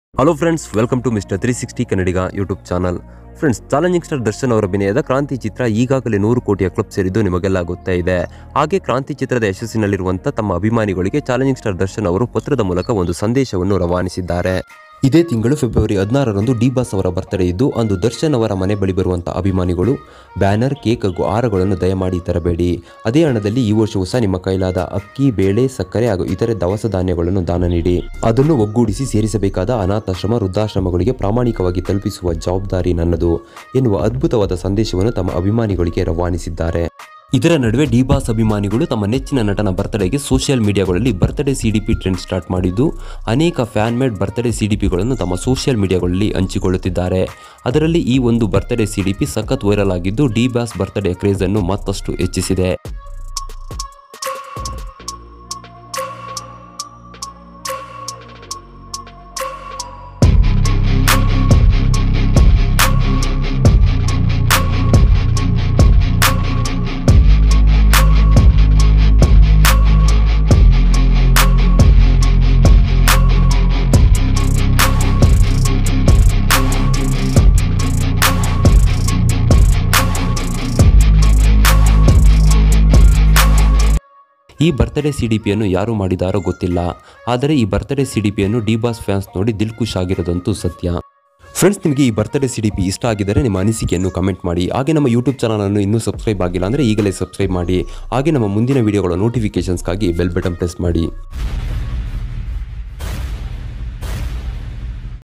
hello friends welcome to mister three sixty Kannadiga YouTube channel friends challenging star Darshan ಅವರ ಅಭಿನಯದ ಕ್ರಾಂತಿ ಚಿತ್ರ ಈಗಾಗಲೇ ನೂರು ಕೋಟಿಯ ಕ್ಲಬ್ ಸೇರಿದ್ದು ನಿಮಗೆಲ್ಲ ಗೊತ್ತೇ ಇದೆ ಹಾಗೆ ಕ್ರಾಂತಿ ಚಿತ್ರದ ಯಶಸ್ಸಿನಲ್ಲಿರುವಂಥ ತಮ್ಮ ಅಭಿಮಾನಿಗಳಿಗೆ ಚಾಲೆಂಜಿಂಗ್ ಸ್ಟಾರ್ ದರ್ಶನ್ ಅವರು ಪತ್ರದ ಮೂಲಕ ಒಂದು ಸಂದೇಶವನ್ನು ರವಾನಿಸಿದ್ದಾರೆ ಇದೇ ತಿಂಗಳು ಫೆಬ್ರವರಿ ಹದಿನಾರರಂದು ಡಿ ಬಾಸ್ ಅವರ ಬರ್ತಡೇ ಇದ್ದು ಅಂದು ದರ್ಶನ್ ಅವರ ಮನೆ ಬಳಿ ಬರುವಂಥ ಅಭಿಮಾನಿಗಳು ಬ್ಯಾನರ್ ಕೇಕ್ ಹಾಗೂ ಆಹಾರಗಳನ್ನು ದಯಮಾಡಿ ತರಬೇಡಿ ಅದೇ ಹಣದಲ್ಲಿ ಈ ವರ್ಷವೂ ಸಹ ನಿಮ್ಮ ಕೈಲಾದ ಅಕ್ಕಿ ಬೇಳೆ ಸಕ್ಕರೆ ಹಾಗೂ ಇತರೆ ದವಸ ಧಾನ್ಯಗಳನ್ನು ದಾನ ನೀಡಿ ಅದನ್ನು ಒಗ್ಗೂಡಿಸಿ ಸೇರಿಸಬೇಕಾದ ಅನಾಥಾಶ್ರಮ ವೃದ್ಧಾಶ್ರಮಗಳಿಗೆ ಪ್ರಾಮಾಣಿಕವಾಗಿ ತಲುಪಿಸುವ ಜವಾಬ್ದಾರಿ ನನ್ನದು ಎನ್ನುವ ಅದ್ಭುತವಾದ ಸಂದೇಶವನ್ನು ತಮ್ಮ ಅಭಿಮಾನಿಗಳಿಗೆ ರವಾನಿಸಿದ್ದಾರೆ ಇದರ ನಡುವೆ ಡಿ ಬಾಸ್ ಅಭಿಮಾನಿಗಳು ತಮ್ಮ ನೆಚ್ಚಿನ ನಟನ ಬರ್ತಡೇಗೆ ಸೋಷಿಯಲ್ ಮೀಡಿಯಾಗಳಲ್ಲಿ birthday C D P trend start ಮಾಡಿದ್ದು ಅನೇಕ fan made birthday C D ಪಿಗಳನ್ನು ತಮ್ಮ ಸೋಷಿಯಲ್ ಮೀಡಿಯಾಗಳಲ್ಲಿ ಹಂಚಿಕೊಳ್ಳುತ್ತಿದ್ದಾರೆ ಅದರಲ್ಲಿ ಈ ಒಂದು ಬರ್ತ್ಡೇ ಸಿ ಡಿ ಪಿ ಸಖತ್ ವೈರಲ್ ಆಗಿದ್ದು ಡಿ ಬಾಸ್ ಬರ್ತ್ಡೇ ಕ್ರೇಜ್ ಅನ್ನು ಮತ್ತಷ್ಟು ಹೆಚ್ಚಿಸಿದೆ ಈ ಬರ್ತ್ಡೇ ಸಿ ಡಿ ಪಿಯನ್ನು ಯಾರು ಮಾಡಿದಾರೋ ಗೊತ್ತಿಲ್ಲ ಆದರೆ ಈ ಬರ್ತ್ಡೇ ಸಿ ಡಿ ಪಿಯನ್ನು ಡಿ ಬಾಸ್ ಫ್ಯಾನ್ಸ್ ನೋಡಿ ದಿಲ್ ಖುಷ್ ಆಗಿರೋದಂತೂ ಸತ್ಯ ಫ್ರೆಂಡ್ಸ್ ನಿಮಗೆ ಈ ಬರ್ತ್ಡೇ ಸಿ ಡಿ ಪಿ ಇಷ್ಟ ಆಗಿದ್ದರೆ ನಿಮ್ಮ ಅನಿಸಿಕೆಯನ್ನು ಕಮೆಂಟ್ ಮಾಡಿ ಹಾಗೆ ನಮ್ಮ ಯೂಟ್ಯೂಬ್ ಚಾನಲನ್ನು ಇನ್ನೂ ಸಬ್ಸ್ಕ್ರೈಬ್ ಆಗಿಲ್ಲ ಅಂದರೆ ಈಗಲೇ ಸಬ್ಸ್ಕ್ರೈಬ್ ಮಾಡಿ ಹಾಗೆ ನಮ್ಮ ಮುಂದಿನ ವಿಡಿಯೋಗಳ ನೋಟಿಫಿಕೇಷನ್ಸ್ಗಾಗಿ ಬೆಲ್ ಬಟನ್ ಪ್ರೆಸ್ ಮಾಡಿ